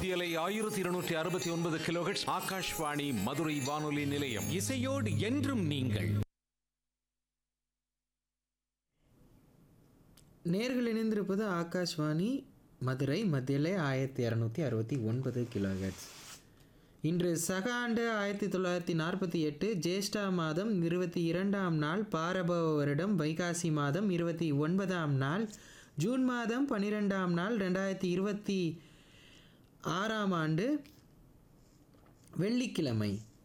மத்தியலை ஆயிரத்தி இருநூற்றி அறுபத்தி ஒன்பது கிலோஹெட்ஸ் ஆகாஷ்வாணி மதுரை வானொலி நிலையம் இசையோடு என்றும் நீங்கள் நேர்கள் இணைந்திருப்பது ஆகாஷ்வாணி மதுரை மத்தியிலே ஆயிரத்தி இரநூத்தி அறுபத்தி ஒன்பது கிலோஹெட்ஸ் இன்று சக ஆண்டு ஆயிரத்தி தொள்ளாயிரத்தி நாற்பத்தி எட்டு ஜேஷ்டா மாதம் இருபத்தி இரண்டாம் நாள் பாரபவ வருடம் வைகாசி மாதம் இருபத்தி ஒன்பதாம் நாள் ஜூன் மாதம் பன்னிரெண்டாம் நாள் ரெண்டாயிரத்தி இருபத்தி ஆறாம் ஆண்டு வெள்ளிக்கிழமை